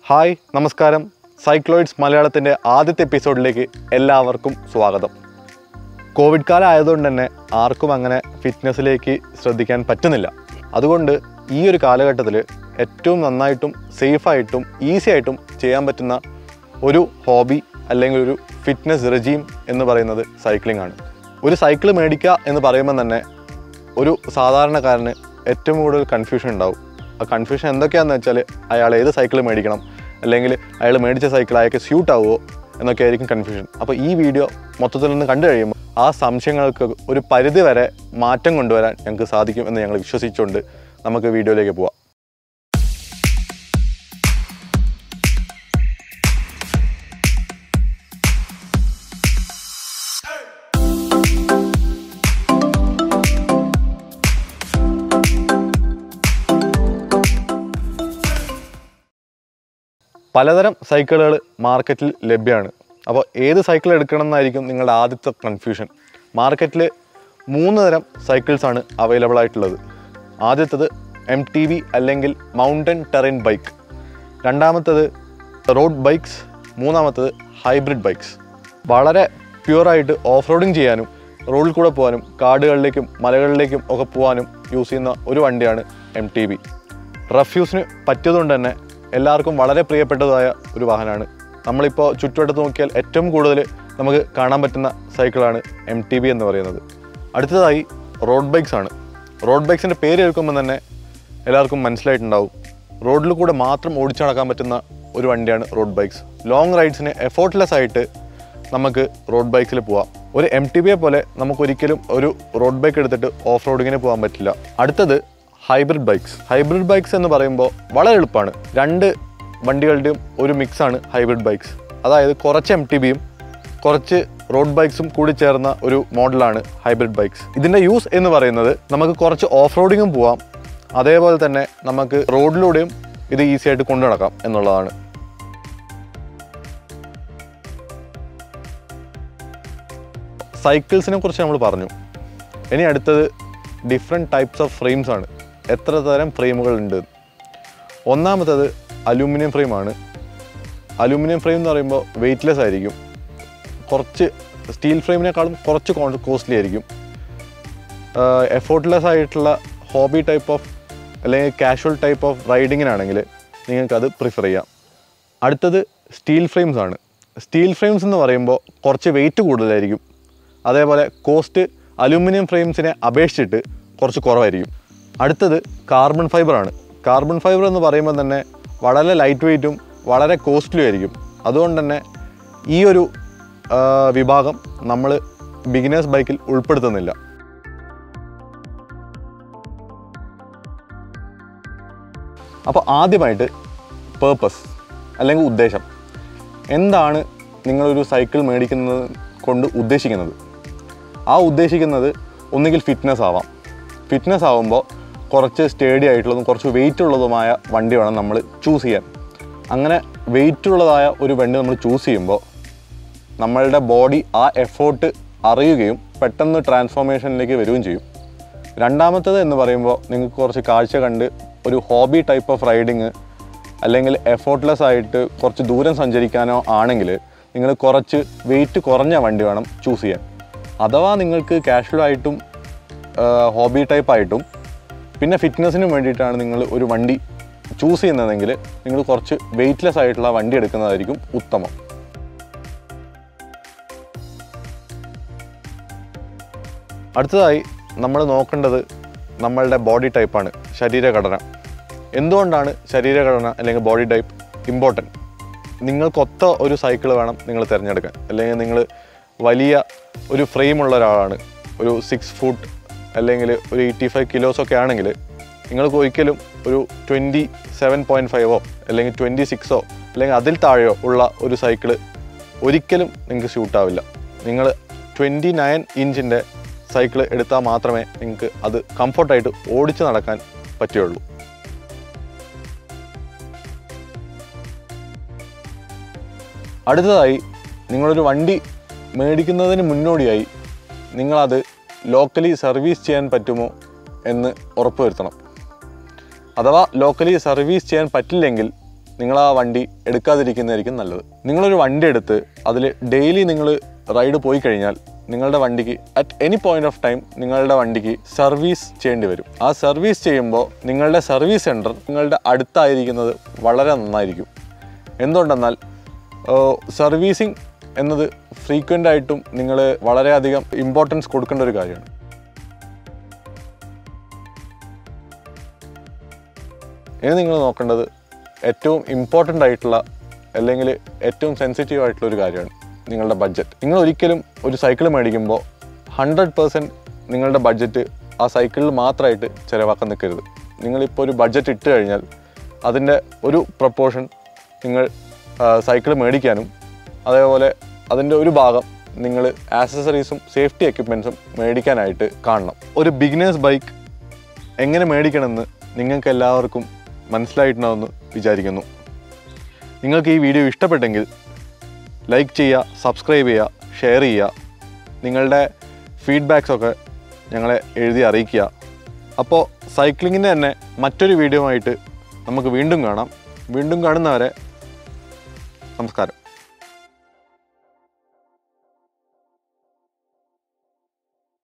hi നമസ്കാരം സൈക്ലോയിഡ്സ് മലയാളത്തിൻ്റെ ആദ്യത്തെ എപ്പിസോഡിലേക്ക് എല്ലാവർക്കും സ്വാഗതം കോവിഡ് കാലം ആയതുകൊണ്ട് തന്നെ ആർക്കും അങ്ങനെ ഫിറ്റ്നസ്സിലേക്ക് ശ്രദ്ധിക്കാൻ പറ്റുന്നില്ല അതുകൊണ്ട് ഈ ഒരു കാലഘട്ടത്തിൽ ഏറ്റവും നന്നായിട്ടും സേഫായിട്ടും ഈസി ആയിട്ടും ചെയ്യാൻ പറ്റുന്ന ഒരു ഹോബി അല്ലെങ്കിൽ ഒരു ഫിറ്റ്നസ് റെജീം എന്ന് പറയുന്നത് സൈക്ലിംഗ് ആണ് ഒരു സൈക്കിൾ മേടിക്കുക എന്ന് പറയുമ്പോൾ തന്നെ ഒരു സാധാരണക്കാരന് ഏറ്റവും കൂടുതൽ കൺഫ്യൂഷൻ ഉണ്ടാവും ആ കൺഫ്യൂഷൻ എന്തൊക്കെയാണെന്ന് വെച്ചാൽ അയാൾ ഏത് സൈക്കിൾ മേടിക്കണം അല്ലെങ്കിൽ അയാൾ മേടിച്ച സൈക്കിൾ അയാൾക്ക് സ്യൂട്ട് ആവുമോ എന്നൊക്കെ ആയിരിക്കും കൺഫ്യൂഷൻ അപ്പോൾ ഈ വീഡിയോ മൊത്തത്തിൽ നിന്ന് കണ്ടു കഴിയുമ്പോൾ ആ സംശയങ്ങൾക്ക് ഒരു പരിധി വരെ മാറ്റം കൊണ്ടുവരാൻ ഞങ്ങൾക്ക് സാധിക്കും എന്ന് ഞങ്ങൾ വിശ്വസിച്ചുകൊണ്ട് നമുക്ക് വീഡിയോയിലേക്ക് പോവാം പലതരം സൈക്കിളുകൾ മാർക്കറ്റിൽ ലഭ്യമാണ് അപ്പോൾ ഏത് സൈക്കിൾ എടുക്കണം എന്നായിരിക്കും നിങ്ങളുടെ ആദ്യത്തെ കൺഫ്യൂഷൻ മാർക്കറ്റിൽ മൂന്ന് തരം സൈക്കിൾസ് ആണ് അവൈലബിൾ ആയിട്ടുള്ളത് ആദ്യത്തത് എം ടി വി അല്ലെങ്കിൽ മൗണ്ടൻ ടെറൈൻ ബൈക്ക് രണ്ടാമത്തത് റോഡ് ബൈക്സ് മൂന്നാമത്തത് ഹൈബ്രിഡ് ബൈക്സ് വളരെ പ്യുവറായിട്ട് ഓഫ് റോഡിങ് ചെയ്യാനും റോഡിൽ കൂടെ പോകാനും കാടുകളിലേക്കും മലകളിലേക്കും ഒക്കെ പോകാനും യൂസ് ചെയ്യുന്ന ഒരു വണ്ടിയാണ് എം ടി വി റഫ്യൂസിന് പറ്റിയതുകൊണ്ട് തന്നെ എല്ലാവർക്കും വളരെ പ്രിയപ്പെട്ടതായ ഒരു വാഹനമാണ് നമ്മളിപ്പോൾ ചുറ്റുവട്ടത്ത് നോക്കിയാൽ ഏറ്റവും കൂടുതൽ നമുക്ക് കാണാൻ പറ്റുന്ന സൈക്കിളാണ് എം ടി ബി എന്ന് പറയുന്നത് അടുത്തതായി റോഡ് ബൈക്സ് ആണ് റോഡ് ബൈക്സിൻ്റെ പേര് കേൾക്കുമ്പോൾ തന്നെ എല്ലാവർക്കും മനസ്സിലായിട്ടുണ്ടാവും റോഡിൽ കൂടെ മാത്രം ഓടിച്ചു നടക്കാൻ പറ്റുന്ന ഒരു വണ്ടിയാണ് റോഡ് ബൈക്സ് ലോങ് റൈഡ്സിന് എഫോർട്ട്ലെസ് ആയിട്ട് നമുക്ക് റോഡ് ബൈക്സിൽ പോവാം ഒരു എം ടി ബിയെ പോലെ നമുക്കൊരിക്കലും ഒരു റോഡ് ബൈക്ക് എടുത്തിട്ട് ഓഫ് റോഡിങ്ങിന് പോകാൻ പറ്റില്ല അടുത്തത് ഹൈബ്രിഡ് ബൈക്സ് ഹൈബ്രിഡ് ബൈക്സ് എന്ന് പറയുമ്പോൾ വളരെ എളുപ്പമാണ് രണ്ട് വണ്ടികളുടെയും ഒരു മിക്സാണ് ഹൈബ്രിഡ് ബൈക്സ് അതായത് കുറച്ച് എം ടി ബിയും കുറച്ച് റോഡ് ബൈക്സും കൂടി ചേർന്ന ഒരു മോഡലാണ് ഹൈബ്രിഡ് ബൈക്സ് ഇതിൻ്റെ യൂസ് എന്ന് പറയുന്നത് നമുക്ക് കുറച്ച് ഓഫ് റോഡിങ്ങും പോവാം അതേപോലെ തന്നെ നമുക്ക് റോഡിലൂടെയും ഇത് ഈസി ആയിട്ട് കൊണ്ടു നടക്കാം എന്നുള്ളതാണ് സൈക്കിൾസിനെ കുറിച്ച് നമ്മൾ പറഞ്ഞു ഇനി അടുത്തത് ഡിഫറെൻറ്റ് ടൈപ്സ് ഓഫ് ഫ്രെയിംസ് ആണ് എത്ര തരം ഫ്രെയിമുകൾ ഉണ്ട് ഒന്നാമത്തത് അലൂമിനിയം ഫ്രെയിമാണ് അലൂമിനിയം ഫ്രെയിം എന്ന് പറയുമ്പോൾ വെയ്റ്റ്ലെസ് ആയിരിക്കും കുറച്ച് സ്റ്റീൽ ഫ്രെയിമിനേക്കാളും കുറച്ച് കോസ്റ്റ്ലി ആയിരിക്കും എഫോർട്ട്ലെസ് ആയിട്ടുള്ള ഹോബി ടൈപ്പ് ഓഫ് അല്ലെങ്കിൽ കാഷ്വൽ ടൈപ്പ് ഓഫ് റൈഡിങ്ങിനാണെങ്കിൽ നിങ്ങൾക്കത് പ്രിഫർ ചെയ്യാം അടുത്തത് സ്റ്റീൽ ഫ്രെയിംസ് ആണ് സ്റ്റീൽ ഫ്രെയിംസ് എന്ന് പറയുമ്പോൾ കുറച്ച് വെയിറ്റ് കൂടുതലായിരിക്കും അതേപോലെ കോസ്റ്റ് അലൂമിനിയം ഫ്രെയിംസിനെ അപേക്ഷിച്ചിട്ട് കുറച്ച് കുറവായിരിക്കും അടുത്തത് കാർബൺ ഫൈബറാണ് കാർബൺ ഫൈബർ എന്ന് പറയുമ്പോൾ തന്നെ വളരെ ലൈറ്റ് വെയ്റ്റും വളരെ കോസ്റ്റ്ലി ആയിരിക്കും അതുകൊണ്ട് തന്നെ ഈ ഒരു ആ, വിഭാഗം നമ്മൾ ബിഗിനേഴ്സ് ബൈക്കിൽ ഉൾപ്പെടുത്തുന്നില്ല അപ്പോൾ ആദ്യമായിട്ട് പേർപ്പസ് അല്ലെങ്കിൽ ഉദ്ദേശം എന്താണ് നിങ്ങളൊരു സൈക്കിൾ മേടിക്കുന്നത് കൊണ്ട് ഉദ്ദേശിക്കുന്നത് ആ ഉദ്ദേശിക്കുന്നത് ഒന്നുകിൽ ഫിറ്റ്നസ് ആവാം ഫിറ്റ്നസ് ആവുമ്പോൾ കുറച്ച് സ്റ്റേഡി ആയിട്ടുള്ളതും കുറച്ച് വെയിറ്റ് ഉള്ളതുമായ വണ്ടി വേണം നമ്മൾ ചൂസ് ചെയ്യാൻ അങ്ങനെ വെയിറ്റ് ഉള്ളതായ ഒരു വണ്ടി നമ്മൾ ചൂസ് ചെയ്യുമ്പോൾ നമ്മളുടെ ബോഡി ആ എഫോർട്ട് അറിയുകയും പെട്ടെന്ന് ട്രാൻസ്ഫോർമേഷനിലേക്ക് വരികയും ചെയ്യും രണ്ടാമത്തത് എന്ന് പറയുമ്പോൾ നിങ്ങൾക്ക് കുറച്ച് കാഴ്ച കണ്ട് ഒരു ഹോബി ടൈപ്പ് ഓഫ് റൈഡിങ് അല്ലെങ്കിൽ എഫോർട്ട്ലെസ് ആയിട്ട് കുറച്ച് ദൂരം സഞ്ചരിക്കാനോ ആണെങ്കിൽ നിങ്ങൾ കുറച്ച് വെയിറ്റ് കുറഞ്ഞ വണ്ടി വേണം ചൂസ് ചെയ്യാൻ അഥവാ നിങ്ങൾക്ക് കാഷ്വൽ ആയിട്ടും ഹോബി ടൈപ്പ് ആയിട്ടും പിന്നെ ഫിറ്റ്നസ്സിനും വേണ്ടിയിട്ടാണ് നിങ്ങൾ ഒരു വണ്ടി ചൂസ് ചെയ്യുന്നതെങ്കിൽ നിങ്ങൾ കുറച്ച് വെയിറ്റ്ലെസ് ആയിട്ടുള്ള വണ്ടി എടുക്കുന്നതായിരിക്കും ഉത്തമം അടുത്തതായി നമ്മൾ നോക്കേണ്ടത് നമ്മളുടെ ബോഡി ടൈപ്പാണ് ശരീരഘടന എന്തുകൊണ്ടാണ് ശരീരഘടന അല്ലെങ്കിൽ ബോഡി ടൈപ്പ് ഇമ്പോർട്ടൻറ്റ് നിങ്ങൾക്കൊത്ത ഒരു സൈക്കിൾ വേണം നിങ്ങൾ തിരഞ്ഞെടുക്കാൻ അല്ലെങ്കിൽ നിങ്ങൾ വലിയ ഒരു ഫ്രെയിമുള്ള ഒരാളാണ് ഒരു സിക്സ് ഫുട്ട് അല്ലെങ്കിൽ ഒരു എയ്റ്റി ഫൈവ് കിലോസൊക്കെ ആണെങ്കിൽ നിങ്ങൾക്ക് ഒരിക്കലും ഒരു ട്വൻറ്റി സെവൻ പോയിൻറ്റ് ഫൈവോ അല്ലെങ്കിൽ ട്വൻറ്റി സിക്സോ അല്ലെങ്കിൽ അതിൽ താഴെയോ ഉള്ള ഒരു സൈക്കിള് ഒരിക്കലും നിങ്ങൾക്ക് സ്യൂട്ടാവില്ല നിങ്ങൾ ട്വൻറ്റി നയൻ ഇഞ്ചിൻ്റെ സൈക്കിൾ എടുത്താൽ മാത്രമേ നിങ്ങൾക്ക് അത് കംഫർട്ടായിട്ട് ഓടിച്ച് നടക്കാൻ പറ്റുകയുള്ളൂ അടുത്തതായി നിങ്ങളൊരു വണ്ടി മേടിക്കുന്നതിന് മുന്നോടിയായി നിങ്ങളത് ലോക്കലി സർവീസ് ചെയ്യാൻ പറ്റുമോ എന്ന് ഉറപ്പുവരുത്തണം അഥവാ ലോക്കലി സർവീസ് ചെയ്യാൻ പറ്റില്ലെങ്കിൽ നിങ്ങൾ ആ വണ്ടി എടുക്കാതിരിക്കുന്നതായിരിക്കും നല്ലത് നിങ്ങളൊരു വണ്ടി എടുത്ത് അതിൽ ഡെയിലി നിങ്ങൾ റൈഡ് പോയി കഴിഞ്ഞാൽ നിങ്ങളുടെ വണ്ടിക്ക് at any point of time നിങ്ങളുടെ വണ്ടിക്ക് സർവീസ് ചെയ്യേണ്ടി വരും ആ സർവീസ് ചെയ്യുമ്പോൾ നിങ്ങളുടെ സർവീസ് സെൻറ്റർ നിങ്ങളുടെ അടുത്തായിരിക്കുന്നത് വളരെ നന്നായിരിക്കും എന്തുകൊണ്ടെന്നാൽ സർവീസിങ് എന്നത് ഫ്രീക്വൻ്റ് ആയിട്ടും നിങ്ങൾ വളരെയധികം ഇമ്പോർട്ടൻസ് കൊടുക്കേണ്ട ഒരു കാര്യമാണ് ഇനി നിങ്ങൾ നോക്കേണ്ടത് ഏറ്റവും ഇമ്പോർട്ടൻ്റ് ആയിട്ടുള്ള അല്ലെങ്കിൽ ഏറ്റവും സെൻസിറ്റീവ് ആയിട്ടുള്ള ഒരു കാര്യമാണ് നിങ്ങളുടെ ബഡ്ജറ്റ് നിങ്ങൾ ഒരിക്കലും ഒരു സൈക്കിൾ മേടിക്കുമ്പോൾ ഹൺഡ്രഡ് പേഴ്സൻറ്റ് നിങ്ങളുടെ ബഡ്ജറ്റ് ആ സൈക്കിളിൽ മാത്രമായിട്ട് ചിലവാക്കാൻ നിൽക്കരുത് നിങ്ങളിപ്പോൾ ഒരു ബഡ്ജറ്റ് ഇട്ട് കഴിഞ്ഞാൽ അതിൻ്റെ ഒരു പ്രപ്പോർഷൻ നിങ്ങൾ സൈക്കിൾ മേടിക്കാനും അതേപോലെ അതിൻ്റെ ഒരു ഭാഗം നിങ്ങൾ ആക്സസറീസും സേഫ്റ്റി എക്യുപ്മെൻസും മേടിക്കാനായിട്ട് കാണണം ഒരു ബിഗിനേഴ്സ് ബൈക്ക് എങ്ങനെ മേടിക്കണമെന്ന് നിങ്ങൾക്ക് എല്ലാവർക്കും മനസ്സിലായിട്ടുണ്ടാവുമെന്ന് വിചാരിക്കുന്നു നിങ്ങൾക്ക് ഈ വീഡിയോ ഇഷ്ടപ്പെട്ടെങ്കിൽ ലൈക്ക് ചെയ്യുക സബ്സ്ക്രൈബ് ചെയ്യുക ഷെയർ ചെയ്യുക നിങ്ങളുടെ ഫീഡ്ബാക്സൊക്കെ ഞങ്ങളെ എഴുതി അറിയിക്കുക അപ്പോൾ സൈക്ലിങ്ങിൻ്റെ തന്നെ മറ്റൊരു വീഡിയോ ആയിട്ട് നമുക്ക് വീണ്ടും കാണാം വീണ്ടും കാണുന്നവരെ നമസ്കാരം